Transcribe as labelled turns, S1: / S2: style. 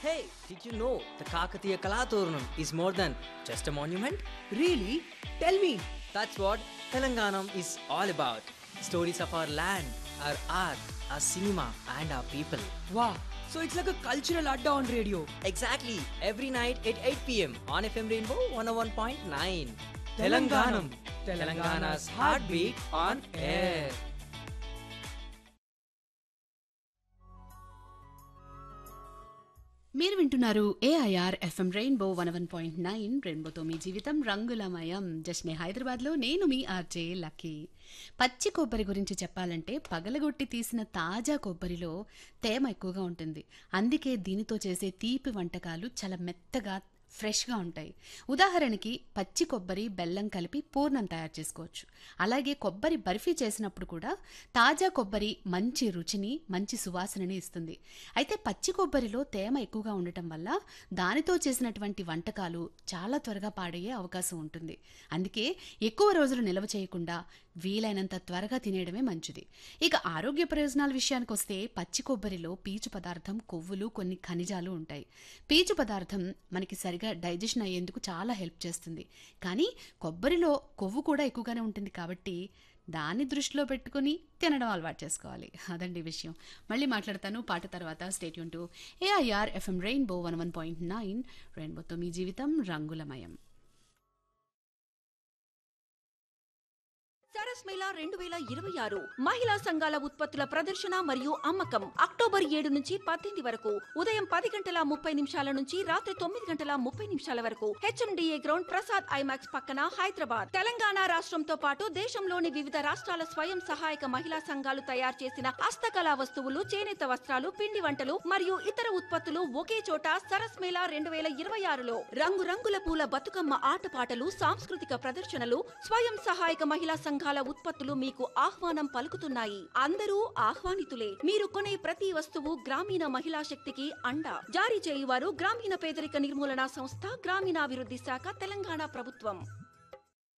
S1: Hey, did you know the Kakatiya Kalaturnam is more than just a monument?
S2: Really? Tell me.
S1: That's what Telanganam is all about. Stories of our land, our art, our cinema, and our people.
S2: Wow. So it's like a cultural adda on radio.
S1: Exactly, every night at 8 pm on FM Rainbow 101.9.
S2: Telanganam.
S1: Telangana's heartbeat on air.
S3: మీరు వింటున్నారు AIR FM rainbow one one point nine రెయిన్బోతో మీ జీవితం రంగులమయం జస్నే హైదరాబాద్లో నేను మీ RJ lucky పచ్చి కొబ్బరి గురించి చెప్పాలంటే పగలగొట్టి తీసిన తాజా కొబ్బరిలో తేమ ఎక్కువగా ఉంటుంది అందుకే దీనితో చేసే తీపి వంటకాలు చాలా మెత్తగా ఫ్రెష్గా ఉంటాయి ఉదాహరణకి పచ్చి కొబ్బరి బెల్లం కలిపి పూర్ణం తయారు చేసుకోవచ్చు అలాగే కొబ్బరి బర్ఫీ చేసినప్పుడు కూడా తాజా కొబ్బరి మంచి రుచిని మంచి సువాసనని ఇస్తుంది అయితే పచ్చి కొబ్బరిలో తేమ ఎక్కువగా ఉండటం వల్ల దానితో చేసినటువంటి వంటకాలు చాలా త్వరగా పాడయ్యే అవకాశం ఉంటుంది అందుకే ఎక్కువ రోజులు నిల్వ చేయకుండా వీలైనంత త్వరగా తినేయడమే మంచిది ఇక ఆరోగ్య ప్రయోజనాల విషయానికి వస్తే పచ్చి కొబ్బరిలో పీచు పదార్థం కొవ్వులు కొన్ని ఖనిజాలు ఉంటాయి పీచు పదార్థం మనకి సరిగా డైజెషన్ అయ్యేందుకు చాలా హెల్ప్ చేస్తుంది కానీ కొబ్బరిలో కొవ్వు కూడా ఎక్కువగానే ఉంటుంది కాబట్టి దాన్ని దృష్టిలో పెట్టుకుని తినడం అలవాటు చేసుకోవాలి అదండి విషయం మళ్ళీ మాట్లాడతాను పాట తర్వాత stay tuned to AIR FM rainbow one one point nine రెయిన్బోతో మీ జీవితం రంగులమయం
S4: సరస్ మేళా రెండు వేల ఇరవై ఆరు మహిళా సంఘాల ఉత్పత్తుల ప్రదర్శన మరియు అమ్మకం అక్టోబర్ ఏడు నుంచి పద్దెనిమిది వరకు ఉదయం పది గంటల ముప్పై నిమిషాల నుంచి రాత్రి తొమ్మిది గంటల ముప్పై నిమిషాల వరకు హెచ్ఎండిఏ గ్రౌండ్ ప్రసాద్ ఐమాక్స్ పక్కన హైదరాబాద్ తెలంగాణ రాష్ట్రంతో పాటు దేశంలోని వివిధ రాష్ట్రాల స్వయం సహాయక మహిళా సంఘాలు తయారు చేసిన హస్తకళా వస్తువులు చేనేత వస్త్రాలు పిండి వంటలు మరియు ఇతర ఉత్పత్తులు ఒకే చోట సరస్ మేళా రెండు వేల ఇరవై ఆరులో రంగురంగుల పూల బతుకమ్మ ఆటపాటలు సాంస్కృతిక ప్రదర్శనలు స్వయం సహాయక మహిళా సంఘాల ఉత్పత్తులు మీకు ఆహ్వానం పలుకుతున్నాయి అందరూ ఆహ్వానితులే మీరు కొనే ప్రతి వస్తువు గ్రామీణ మహిళా శక్తికి అండ జారీ చేయువారు గ్రామీణ పేదరిక నిర్మూలన సంస్థ గ్రామీణాభివృద్ధి శాఖ తెలంగాణ ప్రభుత్వం